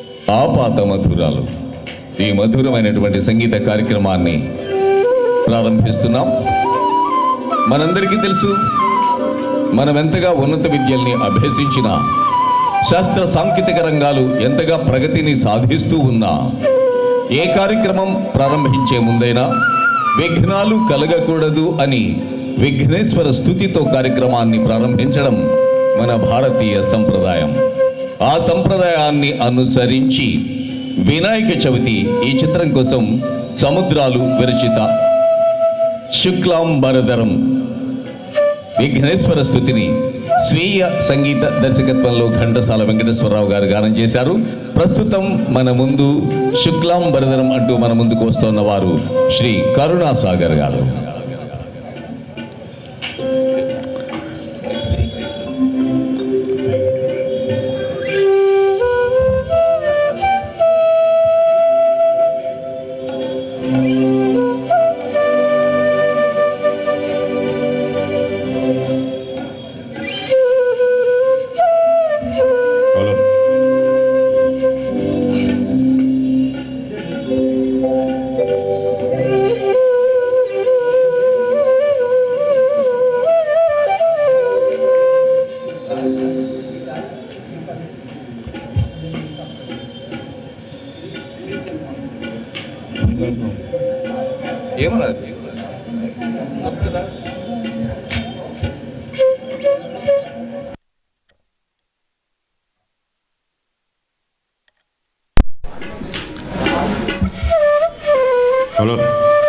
ఆపాత మధురాలు ఈ మధురమైనటువంటి సంగీత కార్యక్రమాన్ని ప్రారంభిస్తున్నాం మనందరికీ తెలుసు మనం ఎంతగా ఉన్నత విద్యల్ని అభ్యసించిన శాస్త్ర సాంకేతిక రంగాలు ఎంతగా ప్రగతిని సాధిస్తూ ఉన్నా ఏ కార్యక్రమం ప్రారంభించే ముందైనా విఘ్నాలు కలగకూడదు అని విఘ్నేశ్వర స్థుతితో కార్యక్రమాన్ని ప్రారంభించడం మన భారతీయ సంప్రదాయం ఆ సంప్రదాయాన్ని అనుసరించి వినాయక చవితి ఈ చిత్రం కోసం సముద్రాలు విరచిత శుక్లాంబరధరం విఘ్నేశ్వర స్థుతిని స్వీయ సంగీత దర్శకత్వంలో ఘంటసాల వెంకటేశ్వరరావు గారు గానం చేశారు ప్రస్తుతం మన ముందు శుక్లాంబరధరం అంటూ మన ముందుకు వస్తున్న వారు శ్రీ కరుణాసాగర్ గారు హలో ఏమన్నది హలో